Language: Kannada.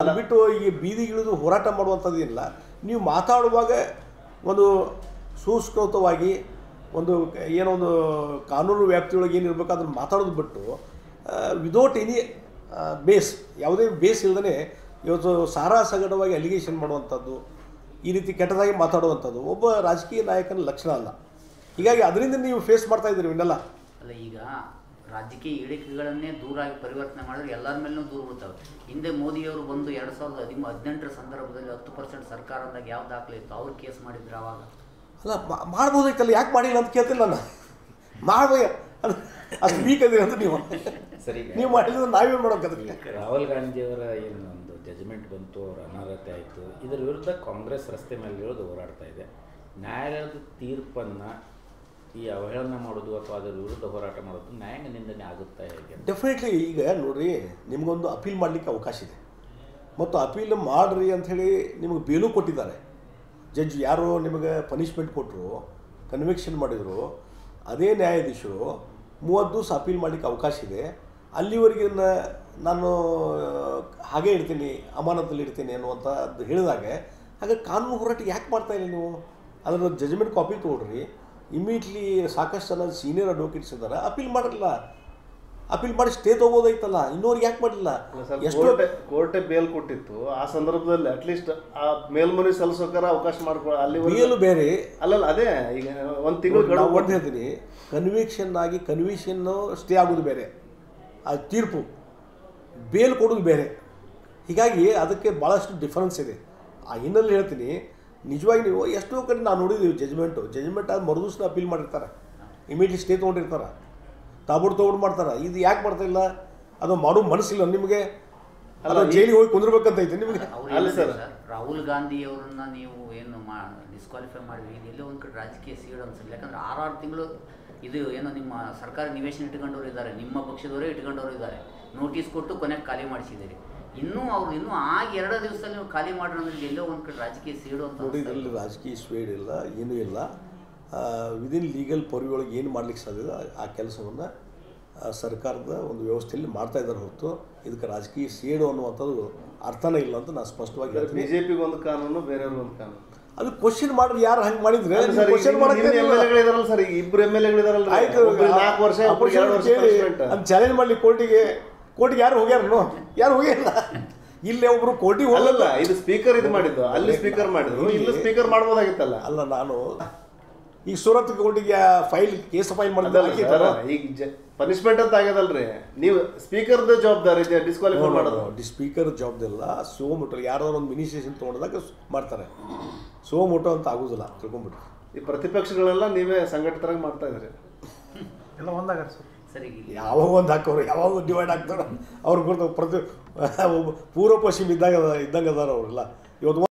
ಅದು ಬಿಟ್ಟು ಈ ಬೀದಿಗಿಳಿದು ಹೋರಾಟ ಮಾಡುವಂಥದ್ದು ಇಲ್ಲ ನೀವು ಮಾತಾಡುವಾಗ ಒಂದು ಸುಸ್ಕೃತವಾಗಿ ಒಂದು ಏನೋ ಒಂದು ಕಾನೂನು ವ್ಯಾಪ್ತಿಯೊಳಗೆ ಏನಿರ್ಬೇಕು ಅದನ್ನು ಮಾತಾಡೋದು ಬಿಟ್ಟು ವಿದೌಟ್ ಎನಿ ಬೇಸ್ ಯಾವುದೇ ಬೇಸ್ ಇಲ್ಲದೇ ಇವತ್ತು ಸಾರಾ ಸಗಟವಾಗಿ ಅಲಿಗೇಷನ್ ಮಾಡುವಂಥದ್ದು ಈ ರೀತಿ ಕೆಟ್ಟದಾಗಿ ಮಾತಾಡುವಂಥದ್ದು ಒಬ್ಬ ರಾಜಕೀಯ ನಾಯಕನ ಲಕ್ಷಣ ಅಲ್ಲ ಹೀಗಾಗಿ ಅದರಿಂದ ನೀವು ಫೇಸ್ ಮಾಡ್ತಾ ಇದ್ದೀರಿ ಇವನ್ನೆಲ್ಲ ಅಲ್ಲ ಈಗ ರಾಜಕೀಯ ಹೇಳಿಕೆಗಳನ್ನೇ ದೂರಾಗಿ ಪರಿವರ್ತನೆ ಮಾಡಿದ್ರೆ ಎಲ್ಲರ ಮೇಲೂ ದೂರ ಬಿಡ್ತವೆ ಹಿಂದೆ ಮೋದಿಯವರು ಬಂದು ಎರಡು ಸಾವಿರದ ಹದಿಮೂ ಹದಿನೆಂಟರ ಸಂದರ್ಭದಲ್ಲಿ ಹತ್ತು ಪರ್ಸೆಂಟ್ ಸರ್ಕಾರ ಅಂದಾಗ ಯಾವ ದಾಖಲೆ ಇತ್ತು ಅವ್ರು ಕೇಸ್ ಮಾಡಿದ್ರು ಅವಾಗ ಅಲ್ಲ ಮಾ- ಮಾಡ್ಬೋದೈತಲ್ಲ ಯಾಕೆ ಮಾಡಿಲ್ಲ ಅಂತ ಕೇಳ್ತಿಲ್ಲ ನಾನು ಮಾಡ್ಬೋದು ಅದು ಅಷ್ಟು ವೀಕ್ ಅದಿರಿ ಅಂತ ನೀವು ಸರಿ ಈಗ ನೀವು ಮಾಡಿದ್ರೆ ನಾವೇನು ಮಾಡೋಕ್ಕದಕ್ಕೆ ರಾಹುಲ್ ಗಾಂಧಿಯವರ ಏನು ಒಂದು ಜಜ್ಮೆಂಟ್ ಬಂತು ಅವ್ರ ಅನರ್ಹತೆ ಆಯಿತು ಇದರ ವಿರುದ್ಧ ಕಾಂಗ್ರೆಸ್ ರಸ್ತೆ ಮೇಲೆ ಇಳಿದು ಹೋರಾಡ್ತಾ ಇದೆ ನ್ಯಾಯಾಲಯದ ತೀರ್ಪನ್ನು ಈ ಅವಹೇಳನ ಮಾಡೋದು ಅಥವಾ ಅದರ ವಿರುದ್ಧ ಹೋರಾಟ ಮಾಡೋದು ನ್ಯಾಯಾಂಗ ನಿಂದನೆ ಆಗುತ್ತಾ ಹೇಗೆ ಡೆಫಿನೆಟ್ಲಿ ಈಗ ನೋಡ್ರಿ ನಿಮಗೊಂದು ಅಪೀಲ್ ಮಾಡಲಿಕ್ಕೆ ಅವಕಾಶ ಇದೆ ಮತ್ತು ಅಪೀಲ್ ಮಾಡ್ರಿ ಅಂಥೇಳಿ ನಿಮಗೆ ಬೇಲು ಕೊಟ್ಟಿದ್ದಾರೆ ಜಡ್ಜ್ ಯಾರು ನಿಮಗೆ ಪನಿಷ್ಮೆಂಟ್ ಕೊಟ್ಟರು ಕನ್ವಿಕ್ಷನ್ ಮಾಡಿದರು ಅದೇ ನ್ಯಾಯಾಧೀಶರು ಮೂವತ್ತು ದಿವಸ ಅಪೀಲ್ ಮಾಡಲಿಕ್ಕೆ ಅವಕಾಶ ಇದೆ ಅಲ್ಲಿವರೆಗೆ ನ- ನಾನು ಹಾಗೆ ಇಡ್ತೀನಿ ಅಮಾನತಲ್ಲಿ ಇಡ್ತೀನಿ ಅನ್ನುವಂಥದ್ದು ಹೇಳಿದಾಗ ಹಾಗೆ ಕಾನೂನು ಹೋರಾಟ ಯಾಕೆ ಮಾಡ್ತಾ ಇಲ್ಲ ನೀವು ಅದರ ಜಜ್ಮೆಂಟ್ ಕಾಪಿ ತೊಗೊಳ್ರಿ ಇಮಿಡಿಯೇಟ್ಲಿ ಸಾಕಷ್ಟು ಜನ ಸೀನಿಯರ್ ಅಡ್ವೊಕೇಟ್ಸ್ ಇದ್ದಾರೆ ಅಪೀಲ್ ಮಾಡಿರಲ್ಲ ಅಪೀಲ್ ಮಾಡಿ ಸ್ಟೇ ತೊಗೋದೈತಲ್ಲ ಇನ್ನೂರಿಗೆ ಯಾಕೆ ಮಾಡಲಿಲ್ಲ ಎಷ್ಟು ಕೋರ್ಟೆ ಕೋರ್ಟೆ ಬೇಲ್ ಕೊಟ್ಟಿತ್ತು ಆ ಸಂದರ್ಭದಲ್ಲಿ ಅಟ್ಲೀಸ್ಟ್ ಆ ಮೇಲ್ಮನವಿ ಸಲ್ಲಿಸೋಕಾರ ಅವಕಾಶ ಮಾಡ್ಕೊ ಅಲ್ಲಿ ಬೇಲು ಬೇರೆ ಅಲ್ಲಲ್ಲ ಅದೇ ಈಗ ಒಂದ್ ತಿಂಗಳು ನಾವು ಗಡುವು ಒಂದು ಹೇಳ್ತೀನಿ ಕನ್ವಿಕ್ಷನ್ ಆಗಿ ಕನ್ವಿಷನ್ನು ಸ್ಟೇ ಆಗೋದು ಬೇರೆ ಆ ತೀರ್ಪು ಬೇಲ್ ಕೊಡೋದು ಬೇರೆ ಹೀಗಾಗಿ ಅದಕ್ಕೆ ಭಾಳಷ್ಟು ಡಿಫರೆನ್ಸ್ ಇದೆ ಆ ಹಿನ್ನೆಲೆ ಹೇಳ್ತೀನಿ ನಿಜವಾಗಿ ನೀವು ಎಷ್ಟೋ ಕಡೆ ನಾವು ನೋಡಿದ್ದೀವಿ ಜಜ್ಮೆಂಟು ಜಜ್ಮೆಂಟ್ ಆದ ಮರುದಿವ್ಸ ಅಪೀಲ್ ಮಾಡಿರ್ತಾರೆ ಇಮಿಡಿಯೇಟ್ಲಿ ಸ್ಟೇ ತೊಗೊಂಡಿರ್ತಾರೆ ತಾಬುಡ್ ತೊಗೊಂಡು ಮಾಡ್ತಾರೆ ಇದು ಯಾಕೆ ಮಾಡ್ತಾ ಇಲ್ಲ ಅದು ಮಾಡೋ ಮನಸ್ಸಿಲ್ಲ ನಿಮಗೆ ಅಲ್ಲ ಜೈಲಿಗೆ ಹೋಗಿ ಕುಂದಿರ್ಬೇಕಂತ ಐತೆ ನಿಮಗೆ ಅವ್ರು ಅಲ್ಲ ಹೇಳಿದ್ರು ಸರ್. ಸರ್ ರಾಹುಲ್ ಗಾಂಧಿ ಅವರನ್ನ ನೀವು ಏನು ಮಾ ಡಿಸ್ಕ್ವಾಲಿಫೈ ಮಾಡಿದ್ರಿ ಇದು ಎಲ್ಲೋ ಒಂದು ಕಡೆ ರಾಜಕೀಯ ಸೀಡ್ ಅನ್ಸಲ್ಲ ಯಾಕಂದ್ರೆ ಆರಾರು ತಿಂಗಳು ಇದು ಏನೋ ನಿಮ್ಮ ಸರ್ಕಾರಿ ನಿವೇಶನ ಇಟ್ಕೊಂಡವ್ರು ಇದ್ದಾರೆ ನಿಮ್ಮ ಪಕ್ಷದವರೇ ಇಟ್ಕೊಂಡವ್ರು ಇದ್ದಾರೆ ನೋಟಿಸ್ ಕೊಟ್ಟು ಕೊನೆಗೆ ಖಾಲಿ ಮಾಡಿಸಿದ್ದೀರಿ ಇನ್ನೂ ಅವ್ರು ಇನ್ನೂ ಆಗ ಎರಡು ದಿವಸದಲ್ಲಿ ನೀವು ಖಾಲಿ ಮಾಡ್ರಿ ಅಂದ್ರೆ ಇದು ಎಲ್ಲೋ ಒಂದು ಕಡೆ ರಾಜಕೀಯ ಸೀಡು ಅಂತ ನೋಡಿ ಅನ್ಸ್ತಾ ಇದೆ. ಇದರಲ್ಲಿ ರಾಜಕೀಯ ಸ್ವೇಡ್ ಇಲ್ಲ ಏನೂ ಇಲ್ಲ ವಿದಿನ್ ಲೀಗಲ್ ಪರಿಯೊಳಗೆ ಏನು ಮಾಡ್ಲಿಕ್ಕೆ ಸಾಧ್ಯ ಇದೆ ಆ ಕೆಲಸವನ್ನು ಸರ್ಕಾರದ ಒಂದು ವ್ಯವಸ್ಥೆಯಲ್ಲಿ ಮಾಡ್ತಾ ಇದ್ದಾರೆ ಹೊರತು ಇದಕ್ಕೆ ರಾಜಕೀಯ ಸೇಡು ಅನ್ನುವಂಥದ್ದು ಅರ್ಥನೇ ಇಲ್ಲ ಅಂತ ನಾನು ಸ್ಪಷ್ಟವಾಗಿ ಹೇಳ್ತೀನಿ ಬಿಜೆಪಿಗೆ ಒಂದು ಕಾನೂನು ಬೇರೆಯವ್ರಿಗೆ ಒಂದು ಕಾನೂನು ಅದು ಕ್ವಶನ್ ಮಾಡ್ರಿ ಯಾರು ಹಂಗೆ ಮಾಡಿದ್ರೆ ಅಲ್ಲ ಸರ್, ಈಗ ಕ್ವಶನ್ ನಿಮ್ಮ ಎಮ್ ಎಲ್ ಎಗಳಿದಾರಲ್ಲ ಸರ್ ಈಗ ಇಬ್ರು ಎಮ್ ಎಲ್ ಎಗಳಿದಾರಲ್ಲ ಆಯ್ತು ನಾಲ್ಕು ವರ್ಷ ಒಬ್ರಿಗೆ ಎರಡು ವರ್ಷ punishment. ಅದು ಚಾಲೆಂಜ್ ಮಾಡ್ಲಿ ಕೋರ್ಟಿಗೆ ಕೋರ್ಟಿಗೆ ಯಾರು ಹೋಗ್ಯಾರನು ಯಾರು ಹೋಗಿಲ್ಲ ಇಲ್ಲೇ ಒಬ್ರು ಕೋರ್ಟಿಗೆ ಹೋಗಲ್ಲ ಅಲ್ಲಲ್ಲ ಇದು ಸ್ಪೀಕರ್ ಇದು ಮಾಡಿದ್ದು ಅಲ್ಲಿ ಸ್ಪೀಕರ್ ಮಾಡಿದ್ರು ಇಲ್ಲಿ ಸ್ಪೀಕರ್ ಮಾಡ್ಬೋದಾಗಿತ್ತಲ್ಲ ಅಲ್ಲ ನಾನು ಈಗ ಸೂರತ್ ಕೋರ್ಟಿಗೆ ಫೈಲ್ ಕೇಸ್ ಫೈಲ್ ಅದಲ್ಲ ಮಾಡಿದ್ರೆ ಸರ್, ಈಗ ಪನಿಷ್ಮೆಂಟ್ ಅಂತ ಆಗ್ಯದಲ್ರಿ ನೀವು ಸ್ಪೀಕರ್ದ ಜವಾಬ್ದಾರಿ ಇದೆ ಡಿಸ್ಕ್ವಾಲಿಫೈ ಮಾಡೋದು ಡಿ ಸ್ಪೀಕರ್ ಜವಾಬ್ದಿಲ್ಲ ಸೋಮೋಟೋ ಯಾರಾದ್ರು ಒಂದು ಮಿನಿಸ್ಟ್ರೇಷನ್ ತೊಗೊಂಡಾಗ ಮಾಡ್ತಾರೆ ಸೋಮೋಟೋ ಅಂತ ಆಗೋದಿಲ್ಲ ತಿಳ್ಕೊಂಬಿಟ್ರಿ ಈ ಪ್ರತಿಪಕ್ಷಗಳೆಲ್ಲ ನೀವೇ ಸಂಘಟಿತರಾಗಿ ಮಾಡ್ತಾ ಇದ್ರಿ ಎಲ್ಲ ಒಂದಾಗಾರ ಸರ್ ಸರಿ ಈಗ ಇಲ್ಲಿ ಯಾವಾಗ ಒಂದು ಹಾಕೋರು ಯಾವಾಗ ಡಿವೈಡ್ ಆಗ್ತಾರೋ ಅವ್ರು ಗುರ್ತು ಪ್ರತಿ ಒಬ್ಬ ಪೂರ್ವ ಪಶ್ಚಿಮ ಇದ್ದಾಗ ಇದ್ದಂಗೆ ಅದಾರ ಅವರೆಲ್ಲ ಇವತ್ತು